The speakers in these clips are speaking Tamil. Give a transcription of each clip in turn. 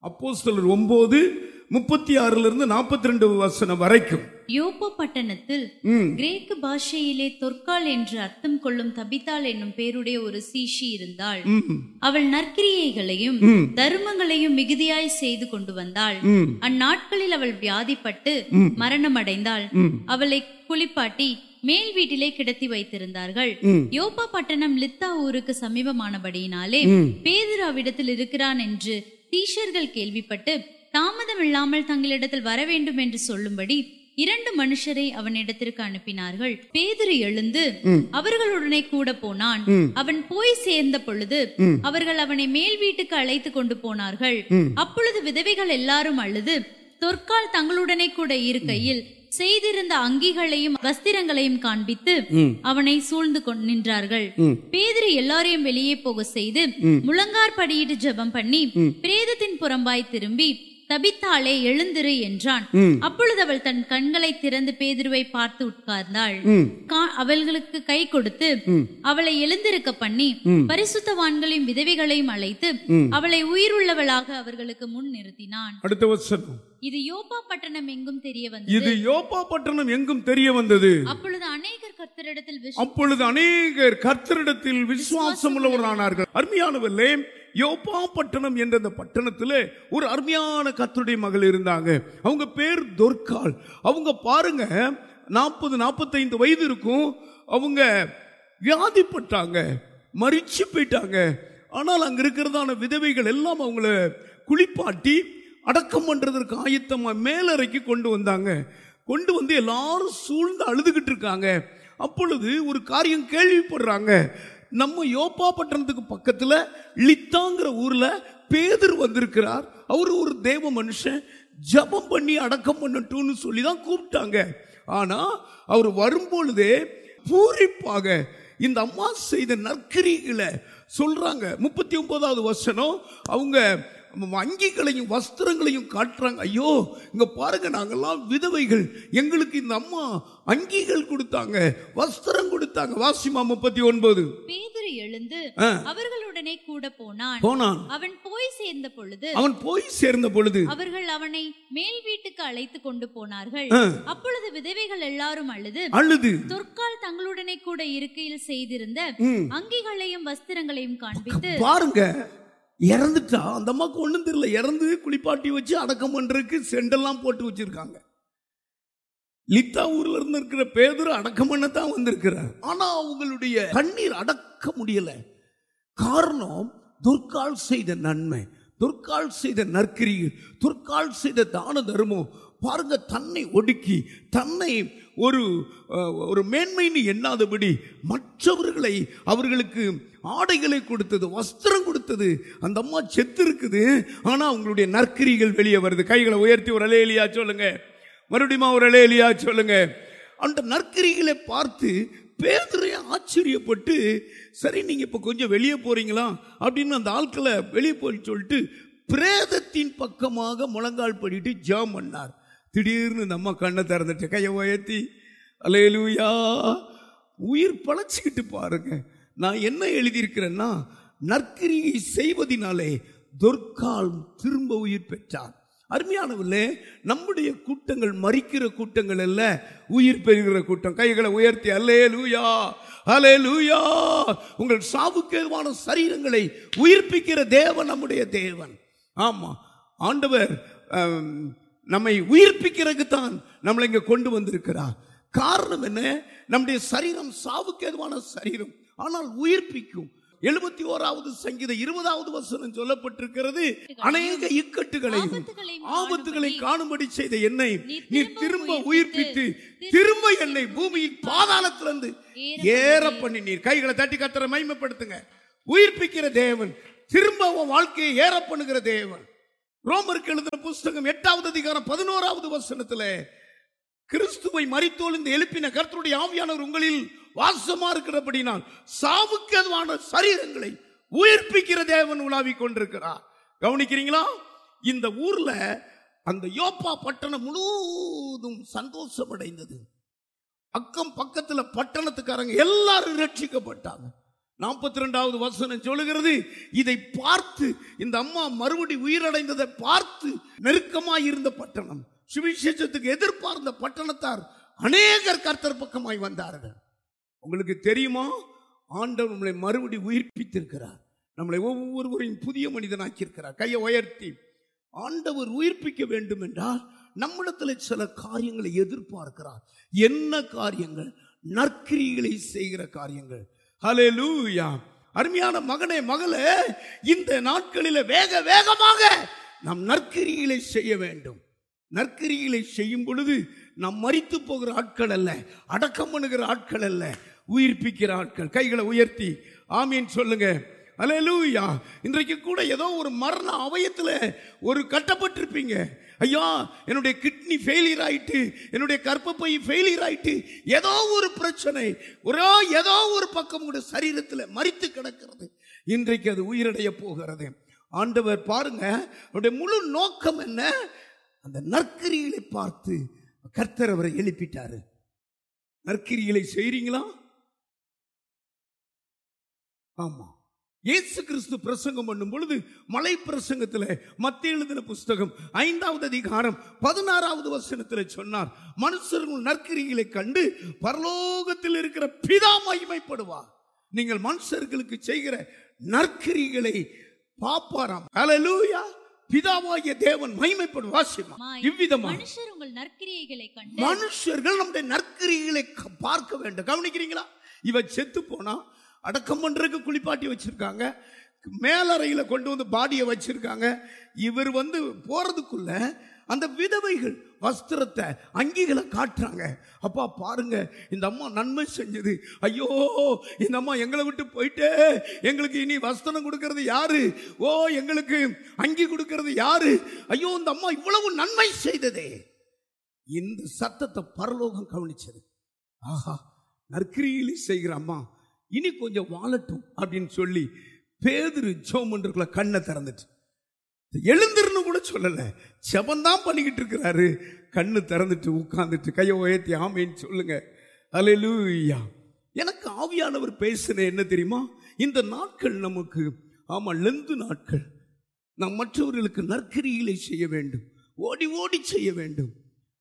அப்போஸ்தலர் ஒன்பது முப்பத்தி ஆறுல இருந்து நாற்பத்தி ரெண்டு வசனம் வரைக்கும் யோப்பா பட்டணத்தில் ம், கிரேக்கு பாஷையிலே தொற்கால் என்று அர்த்தம் கொள்ளும் தபித்தாள் என்னும் பேருடைய ஒரு சீஷி இருந்தாள் ம், அவள் நற்கிரியைகளையும் ம், தருமங்களையும் மிகுதியாய் செய்து கொண்டு வந்தாள் ம், அந்நாட்களில் அவள் வியாதிப்பட்டு ம். மரணமடைந்தாள் ம், அவளை குளிப்பாட்டி மேல் வீட்டிலே கிடத்தி வைத்திருந்தார்கள் ம், யோப்பா பட்டணம் லித்தா ஊருக்கு சமீபமானபடியினாலே ம். பேதுரு அவ்விடத்தில் இருக்கிறான் என்று தீஷர்கள் கேள்விப்பட்டு தாமதம் இல்லாமல் தங்களிடத்தில் வர வேண்டும் என்று சொல்லும்படி இரண்டு மனுஷரை அவனிடத்திற்கு அனுப்பினார்கள் பேதுரு எழுந்து ம். அவர்களுடனே கூட போனான் ம். அவன் போய் சேர்ந்த பொழுது ம். அவர்கள் அவனை மேல் வீட்டுக்கு அழைத்து கொண்டு போனார்கள் ம். அப்பொழுது விதவைகள் எல்லாரும் அழுது தொற்கால் தங்களுடனே கூட இருக்கையில் செய்திருந்த அங்கிகளையும் வஸ்திரங்களையும் காண்பித்து ம், அவனை சூழ்ந்து கொண்டு நின்றார்கள் ம். பேதுரு எல்லாரையும் வெளியே போக செய்து ம். முழங்கார் படியிட்டு ஜெபம் பண்ணி ம். பிரேதத்தின் புறம்பாய் திரும்பி தபித்தாளே எழுந்திரு என்றான் ம், அப்பொழுது அவள் தன் கண்களை திறந்து பேதுருவை பார்த்து உட்கார்ந்தாள் ம், கா- அவர்களுக்கு கை கொடுத்து ம். அவளை எழுந்திருக்க பண்ணி ம். பரிசுத்தவான்களையும் விதவைகளையும் அழைத்து ம். அவளை உயிருள்ளவளாக அவர்களுக்கு முன் நிறுத்தினான் அடுத்த வசனம் இது யோப்பா பட்டணம் எங்கும் தெரிய வந்தது இது யோப்பா பட்டணம் எங்கும் தெரிய வந்தது அப்பொழுது அநேகர் கர்த்தரிடத்தில் விசுவாசம் அப்பொழுது அநேகர் கர்த்தரிடத்தில் விசுவாசம் உள்ளவரானார்கள் அருமையானவர்களே யோப்பா பட்டணம் என்ற அந்த பட்டணத்துல ஒரு அருமையான கர்த்தருடைய மகள் இருந்தாங்க அவங்க பேர் தொர்க்கால் அவங்க பாருங்க நாற்பது நாற்பத்தைந்து வயது இருக்கும் அவங்க வியாதிப்பட்டாங்க மரிச்சு போயிட்டாங்க ஆனால் அங்க இருக்கிறதான விதவைகள் எல்லாம் அவங்கள குளிப்பாட்டி அடக்கம் பண்றதற்கு ஆயத்தமா மேலறைக்கு கொண்டு வந்தாங்க கொண்டு வந்து எல்லாரும் சூழ்ந்து அழுதுகிட்டு இருக்காங்க அப்பொழுது ஒரு காரியம் கேள்விப்படுறாங்க நம்ம யோப்பா பட்டணத்துக்கு பக்கத்துல லித்தாங்கிற ஊர்ல பேதர் வந்திருக்கிறார் அவர் ஒரு தேவ மனுஷன் ஜெபம் பண்ணி அடக்கம் பண்ணட்டும்னு சொல்லி தான் கூப்பிட்டாங்க ஆனா அவர் வரும்பொழுதே பூரிப்பாக இந்த அம்மா செய்த நற்கிரிகளை சொல்றாங்க முப்பத்தி ஒன்பதாவது வசனம் அவங்க அங்கிகளையும் வஸ்திரங்களையும் காட்டுறாங்க ஐயோ இங்க பாருங்க நாங்கெல்லாம் விதவைகள் எங்களுக்கு இந்த அம்மா அங்கிகள் கொடுத்தாங்க வஸ்திரம் கொடுத்தாங்க வாசிமா முப்பத்தி ஒன்பது பேதுரு எழுந்து ஆ. அவர்களுடனே கூட போனான் போனான் அவன் போய் சேர்ந்த பொழுது அவன் போய் சேர்ந்த பொழுது அவர்கள் அவனை மேல் வீட்டுக்கு அழைத்து கொண்டு போனார்கள் ஆ. அப்பொழுது விதவைகள் எல்லாரும் அழுது அழுது தொற்கால் தங்களுடனே கூட இருக்கையில் செய்திருந்த ம். அங்கிகளையும் வஸ்திரங்களையும் காண்பித்து பாருங்க இறந்துட்டா அந்த அம்மாக்கு ஒண்ணும் தெரியல இறந்து குளிப்பாட்டி வச்சு அடக்கம் பண்றதுக்கு செண்டெல்லாம் போட்டு வச்சிருக்காங்க லித்தா ஊர்ல இருந்து இருக்கிற பேதர் அடக்கம் பண்ணத்தான் வந்திருக்கிறார் ஆனா அவங்களுடைய கண்ணீர் அடக்க முடியல காரணம் துர்கால் செய்த நன்மை துர்கால் செய்த நற்கிரிகள் துர்கால் செய்த தான தர்மம் பாருங்க தன்னை ஒடுக்கி தன்னை ஒரு அஹ், ஒரு மேன்மைன்னு எண்ணாதபடி மற்றவர்களை அவர்களுக்கு ஆடைகளை கொடுத்தது வஸ்திரம் கொடுத்தது அந்த அம்மா செத்து இருக்குது ஆனா அவங்களுடைய நற்கிரிகள் வெளியே வருது கைகளை உயர்த்தி ஒரு அலேலியா சொல்லுங்க மறுபடியும் ஒரு அலேலியா சொல்லுங்க அந்த நற்கிரிகளை பார்த்து பேதுரைய ஆச்சரியப்பட்டு சரி நீங்க இப்ப கொஞ்சம் வெளியே போறீங்களா அப்படின்னு அந்த ஆட்களை வெளியே போய் சொல்லிட்டு பிரேதத்தின் பக்கமாக முழங்கால் படிட்டு ஜாம் பண்ணார் திடீர்னு நம்ம கண்ணை திறந்துட்டு கையை உயர்த்தி அலேலூயா உயிர் பழச்சிக்கிட்டு பாருங்க நான் என்ன எழுதியிருக்கிறேன்னா நற்கிரியை செய்வதினாலே தொற்கால் திரும்ப உயிர் பெற்றார் அருமையானவர்களே நம்முடைய கூட்டங்கள் மறிக்கிற கூட்டங்கள் அல்ல உயிர் பெறுகிற கூட்டம் கைகளை உயர்த்தி அல்லே லூயா அலே லூயா உங்கள் சாவுக்கேதுவான சரீரங்களை உயிர்ப்பிக்கிற தேவன் நம்முடைய தேவன் ஆமா ஆண்டவர் ஆம், நம்மை உயிர்ப்பிக்கிறதுக்கு தான் நம்மளை இங்க கொண்டு வந்திருக்கிறார் காரணம் என்ன நம்முடைய சரீரம் சாவுக்கு ஏதுவான சரீரம் ஆனால் உயிர்ப்பிக்கும் எழுபத்தி ஓராவது சங்கீத இருபதாவது வசனம் சொல்லப்பட்டிருக்கிறது அநேக இக்கட்டுகளையும் ஆபத்துகளையும் ஆபத்துகளை காணும்படி காணும்படி செய்த என்னை நீர் நீர் திரும்ப திரும்ப உயிர்ப்பித்து, உயிர்ப்பித்து திரும்ப என்னை பூமியின் பாதாளத்திலிருந்து ஏற பண்ணினீர் கைகளை தட்டி கத்தர மைமைப்படுத்துங்க உயிர்ப்பிக்கிற தேவன் திரும்ப உன் வாழ்க்கையை ஏற பண்ணுகிற தேவன் ரோமருக்கு எழுதின புஸ்தகம் எட்டாவது அதிகாரம் பதினோராவது வசனத்துல கிறிஸ்துவை மரித்தோல் இந்த எழுப்பின கர்த்தருடைய ஆவியானவர் உங்களில் வாசமா இருக்கிறபடினால் சாவுக்கு அதுவான சரீரங்களை உயிர்ப்பிக்கிற தேவன் உலாவிக் கொண்டிருக்கிறார் கவனிக்கிறீங்களா இந்த ஊர்ல அந்த யோப்பா பட்டணம் முழுவதும் சந்தோஷம் அடைந்தது அக்கம் பக்கத்துல பட்டணத்துக்காரங்க எல்லாரும் ரட்சிக்கப்பட்டாங்க நாற்பத்தி ரெண்டாவது வசனம் சொல்லுகிறது இதை பார்த்து இந்த அம்மா மறுபடி உயிரடைந்ததை பார்த்து நெருக்கமாய் இருந்த பட்டணம் சுவிசேஷத்துக்கு எதிர்பார்ந்த பட்டணத்தார் அநேகர் கர்த்தர் பக்கமாய் வந்தார்கள் உங்களுக்கு தெரியுமா ஆண்டவர் நம்மளை மறுபடி உயிர்ப்பித்திருக்கிறார் நம்மளை ஒவ்வொருவரையும் புதிய மனிதனாக்கி இருக்கிறார் கையை உயர்த்தி ஆண்டவர் உயிர்ப்பிக்க வேண்டும் என்றால் நம்மிடத்தில் சில காரியங்களை எதிர்பார்க்கிறார் என்ன காரியங்கள் நற்கிரிகளை செய்கிற காரியங்கள் ஹalleluya அருமையான மகனே மகளே இந்த நாட்களில வேக வேகமாக நாம் நற்கிரிகளை செய்ய வேண்டும் நற்கிரிகளை செய்யும் பொழுது நாம் மரித்து போகிற ஆட்கள் அல்ல அடக்கம் பண்ணுகிற ஆட்கள் அல்ல உயிர்ப்பிக்கிற ஆட்கள் கைகளை உயர்த்தி ஆமீன் சொல்லுங்க அல்லேலூயா இன்றைக்கு கூட ஏதோ ஒரு மரண அவயத்துல ஒரு கட்டப்பட்டிருப்பீங்க ஐயா என்னுடைய கிட்னி ஃபெயிலியர் ஆயிட்டு என்னுடைய கர்ப்பப்பை ஃபெயிலியர் ஆயிட்டு ஏதோ ஒரு பிரச்சனை ஒரே ஏதோ ஒரு பக்கம் கூட சரீரத்தில் மறித்து கிடக்கிறது இன்றைக்கு அது உயிரடைய போகிறது ஆண்டவர் பாருங்க அவருடைய முழு நோக்கம் என்ன அந்த நற்கிரிகளை பார்த்து கர்த்தர் அவரை எழுப்பிட்டாரு நற்கிரிகளை செய்றீங்களா ஆமா இயேசு கிறிஸ்து பிரசங்கம் பண்ணும் பொழுது மலை பிரசங்கத்தில் மத்திய எழுதின புஸ்தகம் ஐந்தாவது அதிகாரம் பதினாறாவது வசனத்தில் சொன்னார் மனுஷர்கள் நற்கிரிகளை கண்டு பரலோகத்தில் இருக்கிற பிதா மகிமைப்படுவார் நீங்கள் மனுஷர்களுக்கு செய்கிற நற்கிரிகளை பாப்பாராம் ஹalleluya பிதாவாகிய தேவன் மகிமைப்படும் வாசிமா மாய். இவ்விதமா மனுஷர் உங்கள் நற்கிரியைகளை கண்டு மனுஷர்கள் நம்முடைய நற்கிரிகளை க- பார்க்க வேண்டும் கவனிக்கிறீங்களா இவ செத்து போனா அடக்கம் பண்றதுக்கு குளிப்பாட்டி வச்சிருக்காங்க மேலறையில கொண்டு வந்து பாடியை வச்சிருக்காங்க இவர் வந்து போறதுக்குள்ள அந்த விதவைகள் வஸ்திரத்தை அங்கிகளை காட்டுறாங்க அப்பா பாருங்க இந்த அம்மா நன்மை செஞ்சது ஐயோ இந்த அம்மா எங்களை விட்டு போயிட்டே எங்களுக்கு இனி வஸ்திரம் கொடுக்கறது யாரு ஓ எங்களுக்கு அங்கி கொடுக்கறது யாரு ஐயோ இந்த அம்மா இவ்வளவு நன்மை செய்ததே இந்த சத்தத்தை பரலோகம் கவனிச்சது ஆஹா நற்கிரியிலே செய்கிற அம்மா இனி கொஞ்சம் வாழட்டும் அப்படின்னு சொல்லி பேதுரு ஜோமன்றக்குள்ள கண்ணை திறந்துட்டு எழுந்திருன்னு கூட சொல்லல செபந்தான் பண்ணிக்கிட்டு இருக்கிறாரு கண்ணு திறந்துட்டு உட்கார்ந்துட்டு கையை உயர்த்தி ஆமேன்னு சொல்லுங்க அல்லேலூயா எனக்கு ஆவியானவர் பேசுன என்ன தெரியுமா இந்த நாட்கள் நமக்கு ஆமா லெந்து நாட்கள் நாம் மற்றவர்களுக்கு நற்கிரிகளை செய்ய வேண்டும் ஓடி ஓடி செய்ய வேண்டும்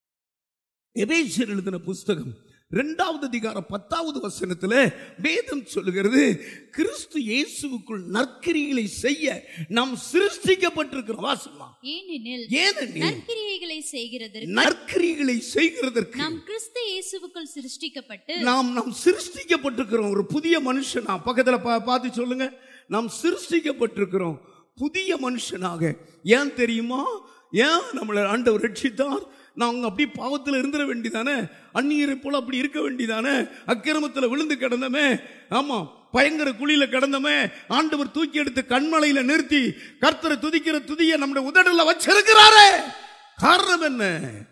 எபேசியர் எழுதின புஸ்தகம் இரண்டாவது அதிகாரம் பத்தாவது வசனத்துல வேதம் சொல்லுகிறது கிறிஸ்து இயேசுவுக்குள் நற்கிரிகளை செய்ய நாம் சிருஷ்டிக்கப்பட்டிருக்கிறோம் வாசமா ஏனெனில் ஏனெனில் நற்கிரியைகளை செய்கிறதற்கு நற்கிரிகளை செய்கிறதற்கு நாம் கிறிஸ்து இயேசுவுக்குள் சிருஷ்டிக்கப்பட்டு நாம் நாம் சிருஷ்டிக்கப்பட்டிருக்கிறோம் ஒரு புதிய மனுஷனா பக்கத்துல பா- பார்த்து சொல்லுங்க நாம் சிருஷ்டிக்கப்பட்டிருக்கிறோம் புதிய மனுஷனாக ஏன் தெரியுமா ஏன் நம்மளை ஆண்டவர் ரட்சித்தார் நாங்க அப்படி பாவத்தில் இருந்துட வேண்டியதானே அந்நியரை போல அப்படி இருக்க வேண்டியதானே அக்கிரமத்தில் விழுந்து கிடந்தமே ஆமா பயங்கர குழியில கிடந்தமே ஆண்டவர் தூக்கி எடுத்து கண்மலையில நிறுத்தி கர்த்தரை துதிக்கிற துதியை நம்முடைய உதடல வச்சிருக்கிறாரே காரணம் என்ன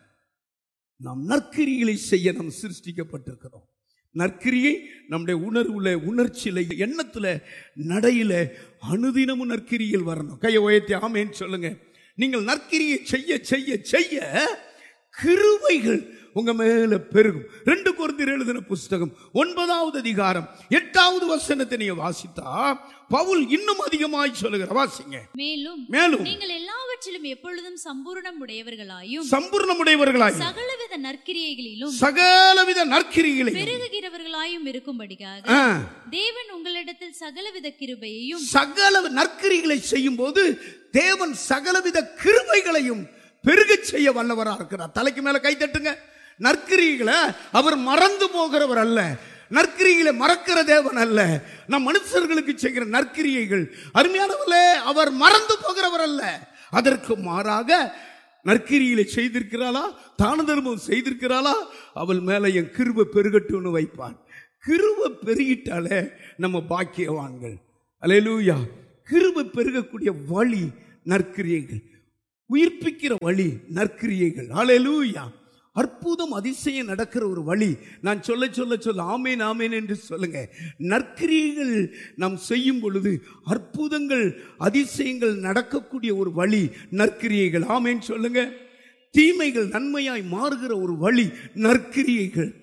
நாம் நற்கிரிகளை செய்ய நாம் சிருஷ்டிக்கப்பட்டிருக்கிறோம் நற்கிரியை நம்முடைய உணர்வுல உணர்ச்சியில எண்ணத்துல நடையில அனுதினமும் நற்கிரியில் வரணும் கையை உயர்த்தி ஆமேன்னு சொல்லுங்க நீங்கள் நற்கிரியை செய்ய செய்ய செய்ய கிருபைகள் உங்க மேல பெருகும் ரெண்டு குருந்தியர் எழுதின புஸ்தகம் ஒன்பதாவது அதிகாரம் எட்டாவது வசனத்தை நீங்க வாசித்தா பவுல் இன்னும் அதிகமாய் சொல்லுகிற வாசிங்க மேலும் மேலும் நீங்கள் எல்லாவற்றிலும் எப்பொழுதும் சம்பூரணம் உடையவர்களாயும் சம்பூர்ணமுடையவர்களாய் சகலவித நற்கிரியைகளிலும் சகலவித நற்கிரிகளை பெருகுகிறவர்களாயும் இருக்கும்படிக்காக ஆ, தேவன் உங்களிடத்தில் சகலவித கிருபையையும் சகல நற்கிரிகளை செய்யும் போது தேவன் சகலவித கிருபைகளையும் பெருகச் செய்ய வல்லவரா இருக்கிறார் தலைக்கு மேல கை தட்டுங்க நற்கிரிகளை அவர் மறந்து போகிறவர் அல்ல நற்கிரிகளை மறக்கிற தேவன் அல்ல நம் மனுஷர்களுக்கு செய்கிற நற்கிரியைகள் அருமையானவர்களே அவர் மறந்து போகிறவர் அல்ல அதற்கு மாறாக நற்கிரியில செய்திருக்கிறாளா தான தர்மம் செய்திருக்கிறாளா அவள் மேல என் கிருபை பெருகட்டும்னு வைப்பான் கிருபை பெருகிட்டாலே நம்ம பாக்கியவான்கள் அல்லேலூயா கிருபை பெருகக்கூடிய வழி நற்கிரியைகள் உயிர்ப்பிக்கிற வழி நற்கிரியைகள் அல்லேலூயா அற்புதம் அதிசயம் நடக்கிற ஒரு வழி நான் சொல்ல சொல்ல சொல்ல ஆமேன் ஆமேன் என்று சொல்லுங்க நற்கிரியைகள் நாம் செய்யும் பொழுது அற்புதங்கள் அதிசயங்கள் நடக்கக்கூடிய ஒரு வழி நற்கிரியைகள் ஆமேன் சொல்லுங்க தீமைகள் நன்மையாய் மாறுகிற ஒரு வழி நற்கிரியைகள்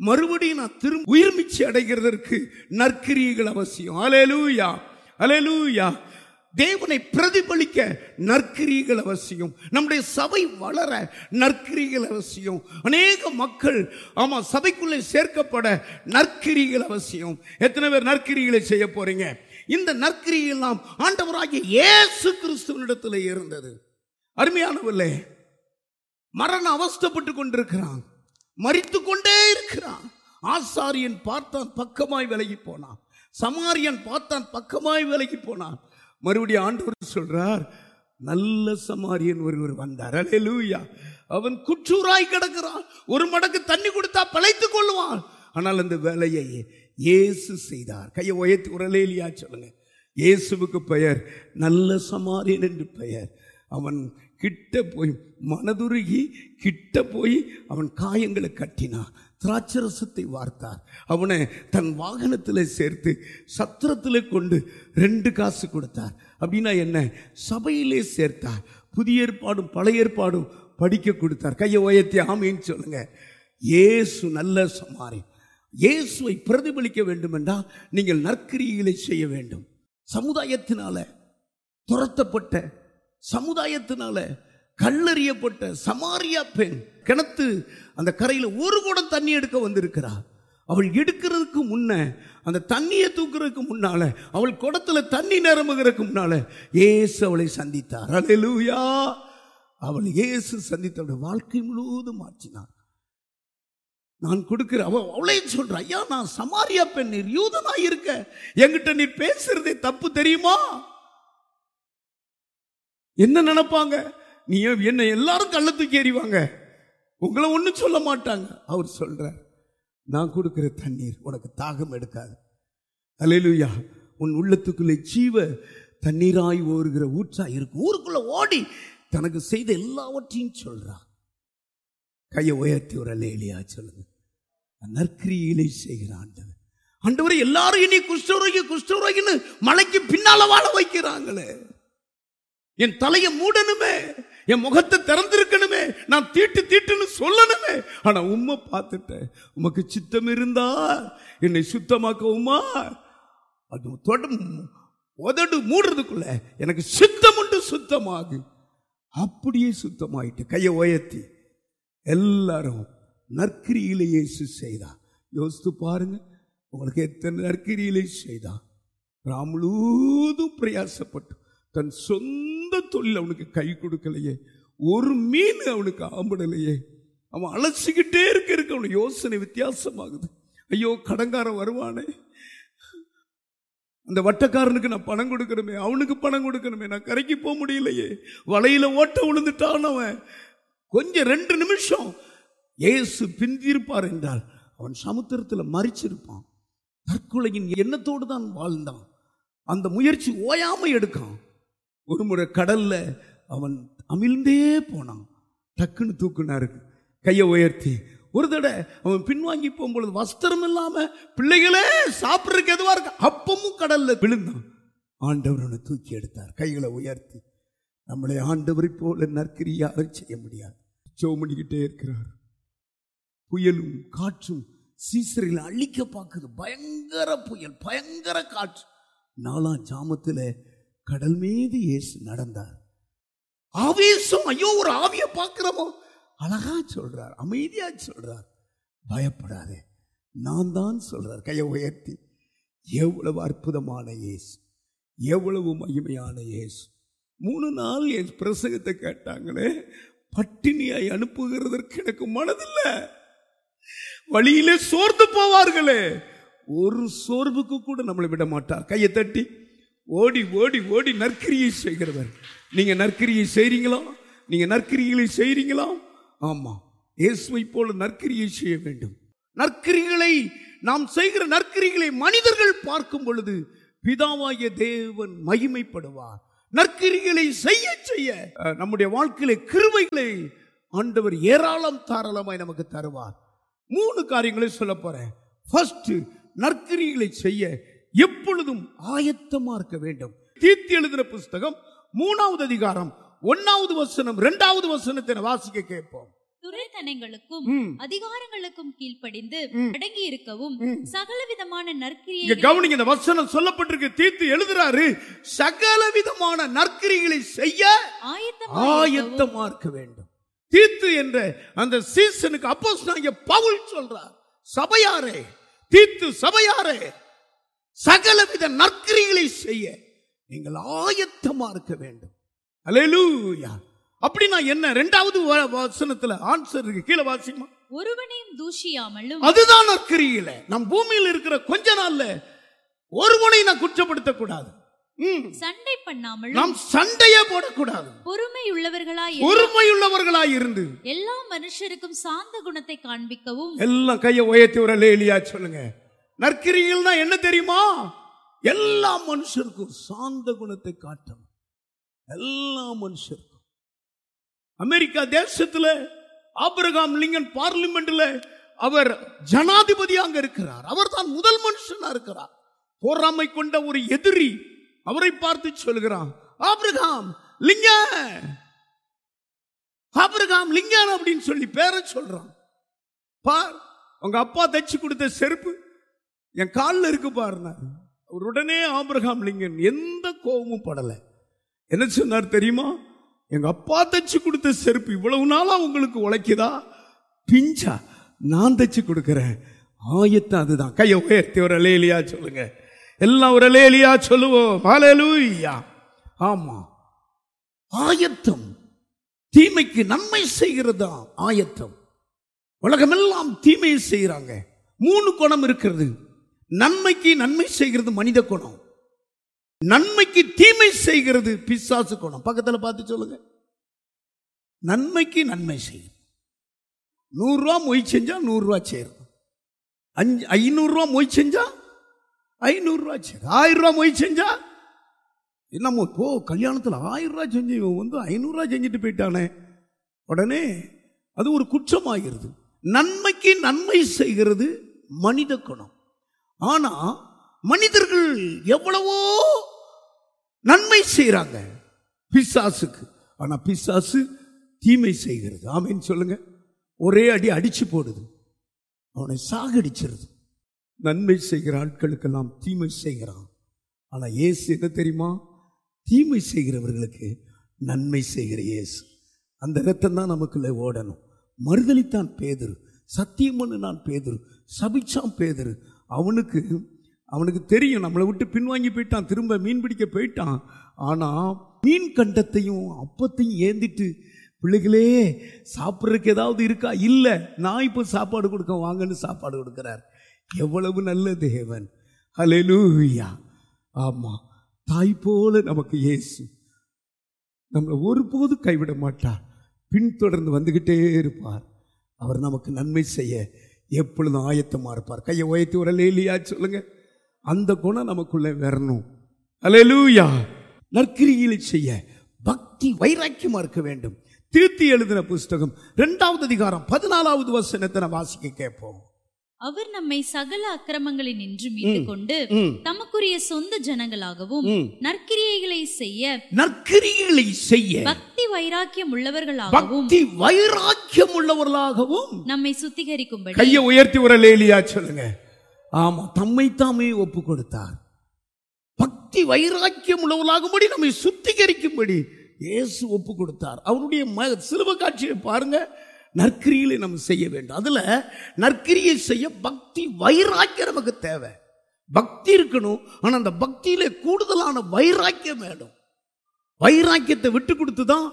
மறுபடியும் நான் திரும்ப உயிர்மிச்சு அடைகிறதற்கு நற்கிரியைகள் அவசியம் அலேலூயா அலேலூயா தேவனை பிரதிபலிக்க நற்கிரியைகள் அவசியம் நம்முடைய சபை வளர நற்கிரியைகள் அவசியம் அநேக மக்கள் ஆமா சபைக்குள்ளே சேர்க்கப்பட நற்கிரியைகள் அவசியம் எத்தனை பேர் நற்கிரிகளை செய்ய போறீங்க இந்த நற்கிரியை எல்லாம் ஆண்டவராகிய இயேசு கிறிஸ்துவனிடத்தில் இருந்தது அருமையானவர்களே மரண அவஸ்தப்பட்டு கொண்டிருக்கிறான் மரித்து கொண்டே இருக்கிறான் ஆசாரியன் பார்த்தான் பக்கமாய் விலகி போனான் சமாரியன் பார்த்தான் பக்கமாய் விலகி போனான் மறுபடியும் ஆண்டவர் சொல்றார் நல்ல சமாரியன் ஒருவர் வந்தார் அல்லேலூயா அவன் குற்றூராய் கிடக்கிறான் ஒரு மடக்கு தண்ணி கொடுத்தா பிழைத்துக் கொள்வான் ஆனால் அந்த வேலையை இயேசு செய்தார் கையை உயர்த்தி உரலேலியா சொல்லுங்க இயேசுவுக்கு பெயர் நல்ல சமாரியன் என்று பெயர் அவன் கிட்ட போய் மனதுருகி கிட்ட போய் அவன் காயங்களை கட்டினான் திராட்சரசத்தை வார்த்தார் அவனை தன் வாகனத்தில் சேர்த்து சத்திரத்தில் கொண்டு ரெண்டு காசு கொடுத்தார் அப்படின்னா என்ன சபையிலே சேர்த்தார் புதிய ஏற்பாடும் பழைய ஏற்பாடும் படிக்க கொடுத்தார் கையை உயர்த்தி ஆமைன்னு சொல்லுங்க இயேசு நல்ல சமாரி இயேசுவை பிரதிபலிக்க வேண்டும் என்றால் நீங்கள் நற்கிரிகளை செய்ய வேண்டும் சமுதாயத்தினால துரத்தப்பட்ட சமுதாயத்தினால கல்லறியப்பட்ட சமாரியா பெண் கிணத்து அந்த கரையில் ஒரு குடம் தண்ணி எடுக்க வந்திருக்கிறார் அவள் எடுக்கிறதுக்கு முன்ன அந்த தண்ணியை தூக்குறதுக்கு முன்னால அவள் குடத்துல தண்ணி நிரம்புகிறதுக்கு முன்னால இயேசு அவளை சந்தித்தார் அல்லேலூயா அவள் இயேசு சந்தித்தவளுடைய வாழ்க்கை முழுவதும் மாற்றினார் நான் கொடுக்கிற அவ அவளே சொல்ற ஐயா நான் சமாரியா பெண் நீர் யூதனா இருக்க என்கிட்ட நீர் பேசுறதே தப்பு தெரியுமா என்ன நினைப்பாங்க நீ என்ன எல்லாரும் கள்ள தூக்கி எறிவாங்க உங்களை ஒன்றும் சொல்ல மாட்டாங்க அவர் சொல்றார் நான் கொடுக்கிற தண்ணீர் உனக்கு தாகம் எடுக்காது அல்லேலூயா உன் உள்ளத்துக்குள்ளே ஜீவ தண்ணீராய் ஓடுகிற ஊற்றா இருக்கும் ஊருக்குள்ள ஓடி தனக்கு செய்த எல்லாவற்றையும் சொல்றா கையை உயர்த்தி ஒரு அல்லேலியா சொல்லுங்க நற்கிரியிலே செய்கிற ஆண்டவர் ஆண்டவரை எல்லாரும் இனி குஷ்டரோகி குஷ்டரோகின்னு மலைக்கு பின்னால வாழ வைக்கிறாங்களே என் தலையை மூடணுமே என் முகத்தை திறந்திருக்கணுமே நான் தீட்டு தீட்டுன்னு சொல்லணுமே ஆனா உம்மை பார்த்துட்டேன் உமக்கு சித்தம் இருந்தா என்னை சுத்தமாக்கவுமா அது தொடும் உதடு மூடுறதுக்குள்ள எனக்கு சித்தம் உண்டு சுத்தமாகு அப்படியே சுத்தமாயிட்டு கையை உயர்த்தி எல்லாரும் நற்கிரியிலே இயேசு செய்தா யோசித்து பாருங்க உங்களுக்கு எத்தனை நற்கிரியிலே செய்தா ராமுழுதும் பிரயாசப்பட்டு தன் சொந்த தொழில் அவனுக்கு கை கொடுக்கலையே ஒரு மீன் அவனுக்கு ஆம்பிடலையே அவன் அலசிக்கிட்டே இருக்க இருக்க அவனுக்கு யோசனை வித்தியாசமாகுது ஐயோ கடங்காரன் வருவானே அந்த வட்டக்காரனுக்கு நான் பணம் கொடுக்கணுமே அவனுக்கு பணம் கொடுக்கணுமே நான் கரைக்கு போக முடியலையே வலையில ஓட்ட விழுந்துட்டான் அவன் கொஞ்சம் ரெண்டு நிமிஷம் இயேசு பிந்திருப்பார் என்றால் அவன் சமுத்திரத்தில் மறிச்சிருப்பான் தற்கொலையின் எண்ணத்தோடு தான் வாழ்ந்தான் அந்த முயற்சி ஓயாம எடுக்கான் ஒரு முறை கடல்ல அவன் அமிழ்ந்தே போனான் டக்குன்னு தூக்குனாரு கையை உயர்த்தி ஒரு தடவை அவன் பின்வாங்கி போகும்பொழுது வஸ்திரம் இல்லாம பிள்ளைகளே சாப்பிட்றதுக்கு எதுவா இருக்கு அப்பமும் கடல்ல விழுந்தான் ஆண்டவர் அவனை தூக்கி எடுத்தார் கைகளை உயர்த்தி நம்மளை ஆண்டவரை போல நற்கிரி யாரும் செய்ய முடியாது ஜெபம் பண்ணிக்கிட்டே இருக்கிறார் புயலும் காற்றும் சீசரில் அழிக்க பார்க்குது பயங்கர புயல் பயங்கர காற்று நாலாம் ஜாமத்தில் கடல் மீது இயேசு நடந்தார் ஆவேசம் ஐயோ ஒரு ஆவிய பார்க்கிறோமோ அழகா சொல்றார் அமைதியா சொல்றார் பயப்படாதே நான் தான் சொல்றார் கையை உயர்த்தி எவ்வளவு அற்புதமான இயேசு எவ்வளவு மகிமையான இயேசு மூணு நாள் என் பிரசங்கத்தை கேட்டாங்களே பட்டினியாய் அனுப்புகிறதற்கு எனக்கு மனதில்லை வழியிலே சோர்ந்து போவார்களே ஒரு சோர்வுக்கு கூட நம்மளை விட மாட்டார் கையை தட்டி ஓடி ஓடி ஓடி நற்கிரியை செய்கிறவர் நீங்க நற்கிரியை செய்றீங்களா நீங்க நற்கிரிகளை செய்றீங்களா ஆமா இயேசுவை போல நற்கிரியை செய்ய வேண்டும் நற்கிரிகளை நாம் செய்கிற நற்கிரிகளை மனிதர்கள் பார்க்கும் பொழுது பிதாவாகிய தேவன் மகிமைப்படுவார் நற்கிரிகளை செய்ய செய்ய அஹ், நம்முடைய வாழ்க்கையிலே கிருபைகளை ஆண்டவர் ஏராளம் தாராளமாய் நமக்கு தருவார் மூணு காரியங்களை சொல்ல போறேன் ஃபர்ஸ்ட் நற்கிரிகளை செய்ய எப்பொழுதும் ஆயத்தமா இருக்க வேண்டும் தீர்த்தி எழுதின புஸ்தகம் மூணாவது அதிகாரம் ஒன்னாவது வசனம் இரண்டாவது வசனத்தை வாசிக்க கேட்போம் துரைத்தனங்களுக்கும் ம். அதிகாரங்களுக்கும் கீழ்ப்படிந்து ம். அடங்கி இருக்கவும் ம். சகலவிதமான இங்க நற்கிரியை கவனிங்க இந்த வசனம் சொல்லப்பட்டிருக்கு தீர்த்து எழுதுறாரு சகல விதமான நற்கிரிகளை செய்ய ஆயத்தமாக ஆயத்தமா இருக்க வேண்டும் தீத்து என்ற அந்த சீசனுக்கு அப்போஸ் பவுல் சொல்றார் சபையாரே தீத்து சபையாரே சகலவித நற்கிரிகளை செய்ய நீங்கள் ஆயத்தமா இருக்க வேண்டும் அல்லேலூயா அப்படின்னா என்ன ரெண்டாவது வ- வசனத்துல ஆன்சர் இருக்கு கீழே வாசிமா ஒருவனையும் தூஷியாமலும் அதுதான் நற்கிரியில நம் பூமியில் இருக்கிற கொஞ்ச நாள்ல ஒருவனை நான் குற்றப்படுத்த கூடாது ம். சண்டை பண்ணாமலும் நாம் சண்டையே போடக்கூடாது பொறுமை உள்ளவர்களாய் ஒருமையுள்ளவர்களாய் இருந்து எல்லா மனுஷருக்கும் சாந்த குணத்தை காண்பிக்கவும் எல்லாம் கையை உயர்த்தி ஒரு லேலியா சொல்லுங்க நற்கிரிகள்னா என்ன தெரியுமா எல்லா மனுஷருக்கும் சாந்த குணத்தை காட்டணும் எல்லா மனுஷருக்கும் அமெரிக்கா தேசத்துல ஆபிரகாம் லிங்கன் பார்லிமெண்ட்ல அவர் ஜனாதிபதி அங்க இருக்கிறார் அவர் தான் முதல் மனுஷனா இருக்கிறார் பொறாமை கொண்ட ஒரு எதிரி அவரை பார்த்து சொல்கிறான் ஆபிரகாம் லிங்கன் ஆபிரகாம் லிங்கன் அப்படின்னு சொல்லி பேரை சொல்றான் பார் உங்க அப்பா தச்சு கொடுத்த செருப்பு என் காலில் இருக்கு பாருனார் அவர் உடனே ஆபிரகாம் லிங்கன் எந்த கோபமும் படல என்ன சொன்னார் தெரியுமா எங்க அப்பா தச்சு கொடுத்த செருப்பு இவ்வளவு நாளா உங்களுக்கு உழைக்குதா பிஞ்சா நான் தச்சு கொடுக்கிறேன் ஆயத்தம் அதுதான் கையை உயர்த்தி ஒரு லேலியா சொல்லுங்க எல்லாம் ஒரு லேலியா சொல்லுவோம் ஹalleluya ஆமா ஆயத்தம் தீமைக்கு நன்மை செய்கிறதா ஆயத்தம் உலகமெல்லாம் தீமையை செய்கிறாங்க மூணு குணம் இருக்கிறது நன்மைக்கு நன்மை செய்கிறது மனித குணம் நன்மைக்கு தீமை செய்கிறது பிசாசு குணம் பக்கத்துல பார்த்து சொல்லுங்க நன்மைக்கு நன்மை செய்யும் நூறுரூவா மொய் செஞ்சா நூறுரூவா சேரும் அஞ்சு ஐநூறுரூவா மொய் செஞ்சா ஐநூறுரூவா சேரும் ஆயிரம் ரூபா மொய் செஞ்சா என்னமோ போ கல்யாணத்தில் ஆயிரம் ரூபா செஞ்சு இவன் வந்து ஐநூறுரூவா செஞ்சுட்டு போயிட்டானே உடனே அது ஒரு குற்றமாகிறது நன்மைக்கு நன்மை செய்கிறது மனித குணம் ஆனா மனிதர்கள் எவ்வளவோ நன்மை செய்றாங்க பிசாசுக்கு ஆனா பிசாசு தீமை செய்கிறது ஆமேன்னு சொல்லுங்க ஒரே அடி அடிச்சு போடுது அவனை சாகடிச்சிருது நன்மை செய்கிற ஆட்களுக்கெல்லாம் தீமை செய்கிறான் ஆனா இயேசு என்ன தெரியுமா தீமை செய்கிறவர்களுக்கு நன்மை செய்கிற இயேசு அந்த ரத்தம் தான் நமக்குள்ள ஓடணும் மறுதலித்தான் பேதுரு சத்தியம் நான் பேதுரு சபிச்சான் பேதுரு அவனுக்கு அவனுக்கு தெரியும் நம்மளை விட்டு பின்வாங்கி போயிட்டான் திரும்ப மீன் பிடிக்க போயிட்டான் ஆனா மீன் கண்டத்தையும் அப்பத்தையும் ஏந்திட்டு பிள்ளைகளே சாப்பிட்றதுக்கு ஏதாவது இருக்கா இல்லை நான் இப்போ சாப்பாடு கொடுக்க வாங்கன்னு சாப்பாடு கொடுக்கிறார் எவ்வளவு நல்ல தேவன் ஹalleluya ஆமா தாய் போல நமக்கு இயேசு நம்மளை ஒருபோது கைவிட மாட்டார் பின்தொடர்ந்து வந்துகிட்டே இருப்பார் அவர் நமக்கு நன்மை செய்ய எப்பொழுதும் ஆயத்தமா இருப்பார் கையை உயர்த்தி ஒரு லேலியா சொல்லுங்க அந்த குணம் நமக்குள்ளே வரணும் அலையலூயா நற்கிரியில் செய்ய பக்தி வைராக்கியமா இருக்க வேண்டும் திருத்தி எழுதின புஸ்தகம் இரண்டாவது அதிகாரம் பதினாலாவது வசனத்தை நான் வாசிக்க கேட்போம் அவர் நம்மை சகல அக்கிரமங்களில் நின்று மீட்டுக் கொண்டு ம். தமக்குரிய சொந்த ஜனங்களாகவும் ம். நற்கிரியைகளை செய்ய நற்கிரிகளை செய்ய பக்தி வைராக்கியம் உள்ளவர்களாகவும் பக்தி வைராக்கியம் உள்ளவர்களாகவும் நம்மை சுத்திகரிக்கும்படி கையை உயர்த்தி ஒரு லேலியா சொல்லுங்க ஆமா தம்மை தாமே ஒப்பு கொடுத்தார் பக்தி வைராக்கியம் உள்ளவர்களாகும்படி நம்மை சுத்திகரிக்கும்படி இயேசு ஒப்பு கொடுத்தார் அவருடைய ம சிலுவ காட்சியை பாருங்க நற்கிரியிலே நம்ம செய்ய வேண்டும் அதுல நற்கிரியை செய்ய பக்தி வைராக்கியம் நமக்கு தேவை பக்தி இருக்கணும் ஆனா அந்த பக்தியிலே கூடுதலான வைராக்கியம் வேணும் வைராக்கியத்தை விட்டு கொடுத்து தான்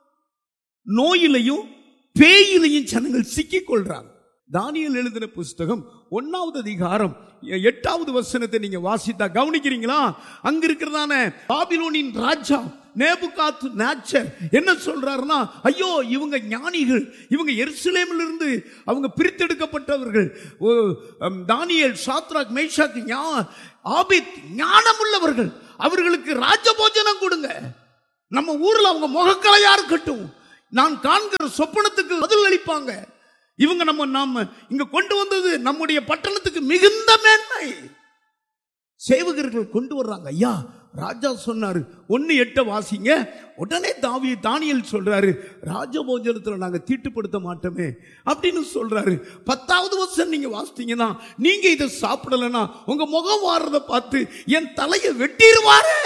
நோயிலையும் பேயிலையும் ஜனங்கள் சிக்கிக் கொள்றாங்க தானியல் எழுதின புஸ்தகம் ஒன்னாவது அதிகாரம் எ- எட்டாவது வசனத்தை நீங்க வாசித்தா கவனிக்கிறீங்களா அங்க இருக்கிறதான பாபிலோனின் ராஜா நேபுகாத்து நேச்சர் என்ன சொல்றாருன்னா ஐயோ இவங்க ஞானிகள் இவங்க எருசலேமில் இருந்து அவங்க பிரித்தெடுக்கப்பட்டவர்கள் ஓ, அம், தானியேல் சாத்ராக் மேஷாக் ஞா ஆபித் ஞானமுள்ளவர்கள் அவர்களுக்கு ராஜபோஜனம் கொடுங்க நம்ம ஊர்ல அவங்க முகக்கலையா இருக்கட்டும் நான் காண்கிற சொப்பனத்துக்கு பதில் அளிப்பாங்க இவங்க நம்ம நாம இங்க கொண்டு வந்தது நம்முடைய பட்டணத்துக்கு மிகுந்த மேன்மை சேவகர்கள் கொண்டு வர்றாங்க ஐயா ராஜா சொன்னாரு ஒன்னு எட்ட வாசிங்க உடனே தாவி தானியல் சொல்றாரு ராஜபோஜனத்துல நாங்க தீட்டுப்படுத்த மாட்டோமே அப்படின்னு சொல்றாரு பத்தாவது வருஷம் நீங்க வாசித்தீங்கன்னா நீங்க இதை சாப்பிடலன்னா உங்க முகம் வாடுறத பார்த்து என் தலையை வெட்டிடுவாரு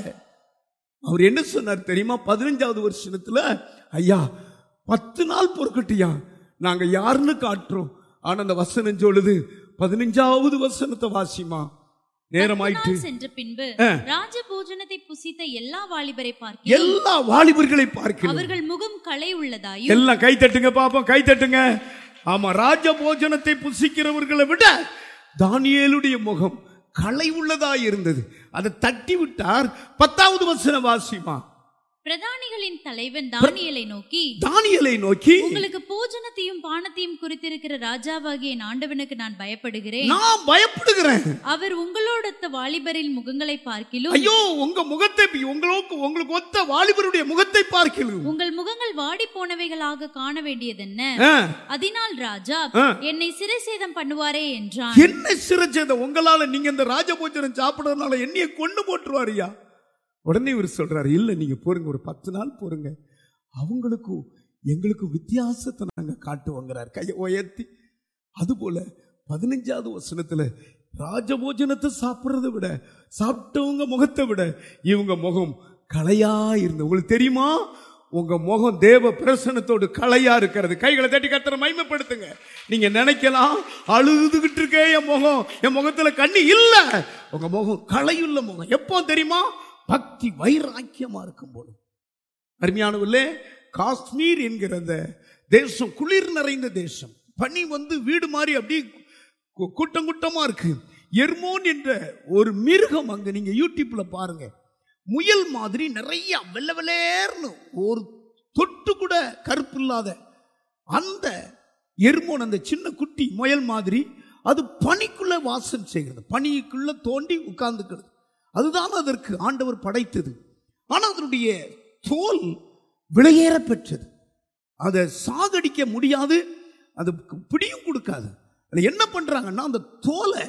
அவர் என்ன சொன்னார் தெரியுமா பதினஞ்சாவது வருஷத்துல ஐயா பத்து நாள் பொறுக்கட்டியா நாங்க யாருன்னு காட்டுறோம் ஆனா அந்த வசனம் சொல்லுது பதினஞ்சாவது வசனத்தை வாசிமா நேரமாயிட்டு நாள் சென்ற பின்பு ராஜ போஜனத்தை புசித்த எல்லா வாலிபரை பார்க்க எல்லா வாலிபர்களை பார்க்கிறோம் அவர்கள் முகம் களை உள்ளதாயும் எல்லாம் கை தட்டுங்க பாப்போம் கை தட்டுங்க ஆமா ராஜ போஜனத்தை புசிக்கிறவர்களை விட தானியேலுடைய முகம் களை உள்ளதா இருந்தது அதை தட்டி விட்டார் பத்தாவது வசன வாசிமா பிரதானிகளின் தலைவன் தானியேலை நோக்கி தானியலை நோக்கி உங்களுக்கு போஜனத்தையும் பானத்தையும் குறித்திருக்கிற ராஜாவாகிய என் ஆண்டவனுக்கு நான் பயப்படுகிறேன் நான் பயப்படுகிறேன் அவர் உங்களோடொத்த வாலிபரின் முகங்களை பார்க்கிலும் ஐயோ உங்க முகத்தை உங்களுக்கு உங்களுக்கு ஒத்த வாலிபருடைய முகத்தை பார்க்கலாம் உங்கள் முகங்கள் வாடி போனவைகளாக காண வேண்டியதென்ன ஆ, அதனால் ராஜா ஆ. என்னை சிறை சேதம் பண்ணுவாரே என்றான் என்ன சிறைச்சத உங்களால நீங்க இந்த ராஜபோஜனம் சாப்பிடறதுனால என்னைய கொண்டு போட்டுருவாருயா உடனே இவர் சொல்றாரு இல்ல நீங்க போருங்க ஒரு பத்து நாள் போருங்க அவங்களுக்கும் எங்களுக்கும் வித்தியாசத்தை நாங்க காட்டுவோங்கிறார் கையை உயர்த்தி அதுபோல பதினஞ்சாவது வசனத்துல ராஜபோஜனத்தை சாப்பிட்றதை விட சாப்பிட்டவங்க முகத்தை விட இவங்க முகம் கலையா இருந்தது உங்களுக்கு தெரியுமா உங்க முகம் தேவ பிரசனத்தோடு கலையா இருக்கிறது கைகளை தட்டி கத்துற மைமைப்படுத்துங்க நீங்க நினைக்கலாம் அழுதுகிட்டு இருக்கே என் முகம் என் முகத்துல கண்ணி இல்ல உங்க முகம் கலையுள்ள முகம் எப்போ தெரியுமா பக்தி வைராக்கியமா இருக்கும் போது அருமையானவர்களே காஷ்மீர் என்கிற அந்த தேசம் குளிர் நிறைந்த தேசம் பனி வந்து வீடு மாதிரி அப்படி கூ- கூட்டம் கூட்டமா இருக்கு எர்மோன் என்ற ஒரு மிருகம் அங்க நீங்க யூடியூப்ல பாருங்க முயல் மாதிரி நிறைய வெள்ளை வெள்ளேர்னு ஒரு தொட்டு கூட கருப்பு இல்லாத அந்த எர்மோன் அந்த சின்ன குட்டி முயல் மாதிரி அது பனிக்குள்ள வாசம் செய்கிறது பனிக்குள்ள தோண்டி உட்கார்ந்துக்கிறது அதுதான் அதற்கு ஆண்டவர் படைத்தது ஆனால் அதனுடைய தோல் விலையேற பெற்றது அதை சாகடிக்க முடியாது அது பிடியும் கொடுக்காது அதுல என்ன பண்றாங்கன்னா அந்த தோலை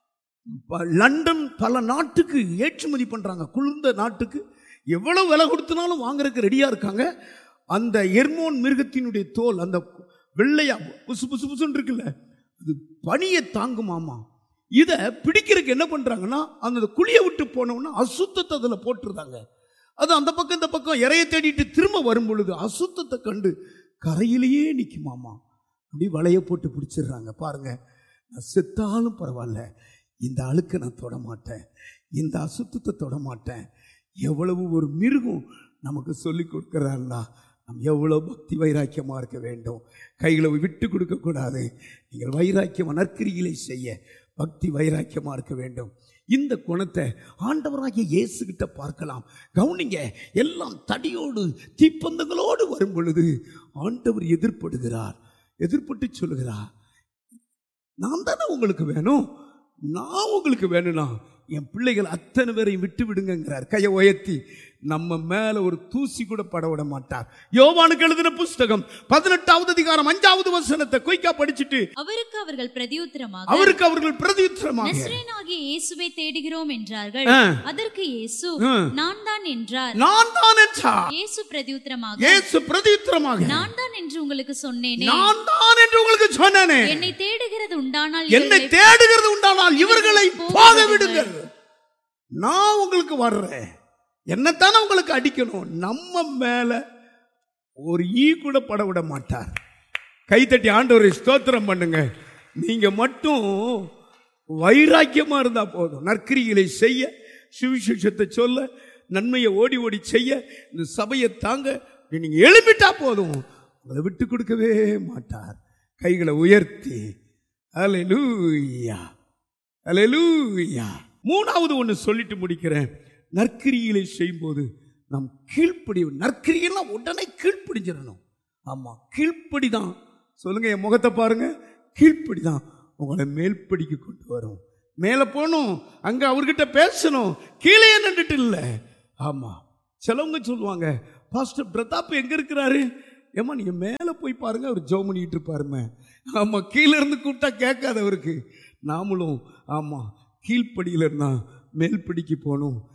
ப- லண்டன் பல நாட்டுக்கு ஏற்றுமதி பண்றாங்க குளிர்ந்த நாட்டுக்கு எவ்வளவு விலை கொடுத்தனாலும் வாங்குறதுக்கு ரெடியா இருக்காங்க அந்த எர்மோன் மிருகத்தினுடைய தோல் அந்த வெள்ளையா புசு புசு புசுன்னு இருக்குல்ல அது பனியை தாங்குமாமா இதை பிடிக்கிறதுக்கு என்ன பண்றாங்கன்னா அந்த குழியை விட்டு போனோம்னா அசுத்தத்தை அதில் போட்டுருந்தாங்க அது அந்த பக்கம் இந்த பக்கம் இறைய தேடிட்டு திரும்ப வரும் பொழுது அசுத்தத்தை கண்டு கரையிலேயே நிற்குமாமா அப்படி வலைய போட்டு பிடிச்சிடுறாங்க பாருங்க நான் செத்தாலும் பரவாயில்ல இந்த அழுக்கை நான் தொட மாட்டேன் இந்த அசுத்தத்தை தொட மாட்டேன் எவ்வளவு ஒரு மிருகம் நமக்கு சொல்லி கொடுக்குறாருன்னா நம்ம எவ்வளோ பக்தி வைராக்கியமாக இருக்க வேண்டும் கைகளை விட்டு கொடுக்கக்கூடாது நீங்கள் வைராக்கியம் நற்கிரிகளை செய்ய பக்தி வைராக்கியமாக இருக்க வேண்டும் இந்த குணத்தை ஆண்டவராகிய இயேசுகிட்ட பார்க்கலாம் கவனிங்க எல்லாம் தடியோடு தீப்பந்தங்களோடு வரும் பொழுது ஆண்டவர் எதிர்ப்படுகிறார் எதிர்ப்பட்டு சொல்லுகிறார் நான் தானே உங்களுக்கு வேணும் நான் உங்களுக்கு வேணும்னா என் பிள்ளைகள் அத்தனை பேரையும் விட்டு விடுங்கிறார் கையை உயர்த்தி நம்ம மேல ஒரு தூசி கூட பட விட மாட்டார் யோவானுக்கு எழுதின புஸ்தகம் பதினெட்டாவது அதிகாரம் அஞ்சாவது வசனத்தை குயிக்கா படிச்சுட்டு அவருக்கு அவர்கள் பிரதியுத்தரமாக அவருக்கு அவர்கள் பிரதியுத்தரமாக நஸ்ரேனாகிய இயேசுவை தேடுகிறோம் என்றார்கள் ஆ. அதற்கு இயேசு ஆ. நான் தான் என்றார் நான் தான் என்றார் இயேசு பிரதியுத்தரமாக இயேசு பிரதியுத்தரமாக நான் தான் என்று உங்களுக்கு சொன்னேனே நான் தான் என்று உங்களுக்கு சொன்னேனே என்னை தேடுகிறது உண்டானால் என்னை இவர்களை தேடுகிறது உண்டானால் இவர்களை போக போக விடுங்கள். விடுங்கள் நான் உங்களுக்கு வர்றேன் என்னத்தானே உங்களுக்கு அடிக்கணும் நம்ம மேல ஒரு ஈ கூட பட விட மாட்டார் கைத்தட்டி ஆண்டவரை ஸ்தோத்திரம் பண்ணுங்க நீங்க மட்டும் வைராக்கியமா இருந்தா போதும் நற்கிரிகளை செய்ய சுவிசேஷத்தை சொல்ல நன்மையை ஓடி ஓடி செய்ய இந்த சபையை தாங்க நீங்க எழுப்பிட்டா போதும் உங்களை விட்டு கொடுக்கவே மாட்டார் கைகளை உயர்த்தி அலையூயா அலையூயா மூணாவது ஒன்று சொல்லிட்டு முடிக்கிறேன் நற்கிரிகளை செய்யும்போது நம் கீழ்ப்படி நற்கிரியெல்லாம் உடனே கீழ்ப்படிஞ்சிடணும் ஆமா கீழ்ப்படி தான் சொல்லுங்க என் முகத்தை பாருங்க கீழ்ப்படி தான் உங்களை மேல்படிக்கு கொண்டு வரும் மேலே போகணும் அங்க அவர்கிட்ட பேசணும் கீழே நின்றுட்டு இல்லை ஆமா சிலவங்க சொல்லுவாங்க பாஸ்டர் பிரதாப் எங்க இருக்கிறாரு ஏமா நீங்க மேலே போய் பாருங்க அவர் ஜோம் பண்ணிட்டு இருப்பாருமே ஆமா கீழே இருந்து கூப்பிட்டா கேட்காது அவருக்கு நாமளும் ஆமா கீழ்ப்படியில் இருந்தா மேல்படிக்கு போகணும்